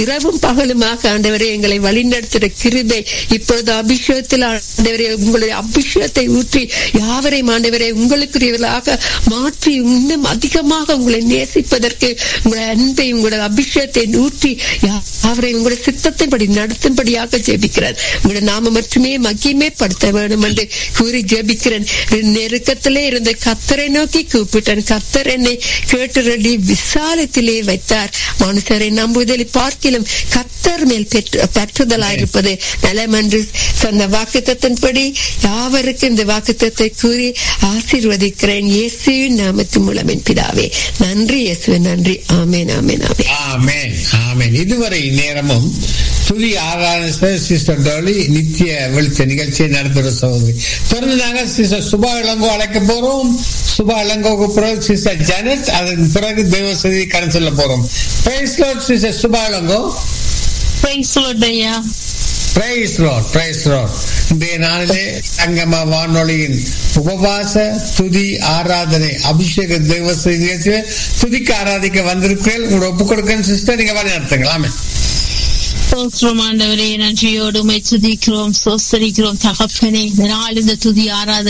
இரவும் பகலுமாக ஆண்டவரே எங்களை வழிநடத்துகிற கிருபை இப்பொழுது அபிஷேகத்தில் ஆண்டவரே உங்களுடைய அபிஷேகத்தை ஊற்றி யாவரையும் ஆண்டவரே உங்களுக்குரியவர்களாக மாற்றி இன்னும் அதிகமாக உங்களை நேசிப்பதற்கு உங்களுடைய அன்பை உங்களுடைய அபிஷேகத்தை ஊற்றி யாவரையும் உங்களுடைய சித்தத்தின்படி நடத்தும்படியாக ஜெபிக்கிறார் உங்களுடைய நாம மட்டுமே மகிமே படுத்த வேண்டும் என்று கூறி ஜெபிக்கிறேன் நெருக்கத்திலே இருந்த கத்தரை நோக்கி கூப்பிட்டேன் கத்தர் என்னை கேட்டுரடி விசாலத்திலே வைத்தார் மனுஷரை நம்புதலை பார்க்கிலும் கத்தர் மேல் பெற்று பற்றுதலாயிருப்பது நலம் என்று சொன்ன வாக்குத்தத்தின்படி யாவருக்கும் இந்த வாக்குத்தத்தை கூறி ஆசீர்வதிக்கிறேன் இயேசு நாமத்து மூலம் என் பிதாவே நன்றி இயேசு நன்றி ஆமேன் ஆமேன் ஆமேன் ஆமென் ஆமென் இதுவரை நேரமும் துதி ஆராதனை சிஸ்டர் டோலி நித்திய வெளிச்ச நிகழ்ச்சியை நடத்துகிற சகோதரி தொடர்ந்து நாங்கள் சிஸ்டர் சுபா இளங்கோ அழைக்க போறோம் சுபா இளங்கோவுக்கு பிறகு சிஸ்டர் ஜானட் அதன் பிறகு தேவசதி கடன் சொல்ல போறோம் praise Lord sister Subha Ilango praise ஐயா பிரைஸ் லார்ட் பிரைஸ் லார்ட் இன்றைய நாளிலே சங்கம வானொலியின் உபவாச துதி ஆராதனை அபிஷேக தேவசதி நிகழ்ச்சியை துதிக்கு ஆராதிக்க வந்திருக்கிறேன் உங்களோட ஒப்பு கொடுக்கணும் சிஸ்டர் நீங்க வழி நடத்துங்களாமே ஸ்தோத்திரம் ஆண்டவரே நன்றியோடு உமை துதிக்கிறோம் சோஸ்தரிக்கிறோம் தகப்பனே இந்த நாள் இந்த துதி ஆராதனை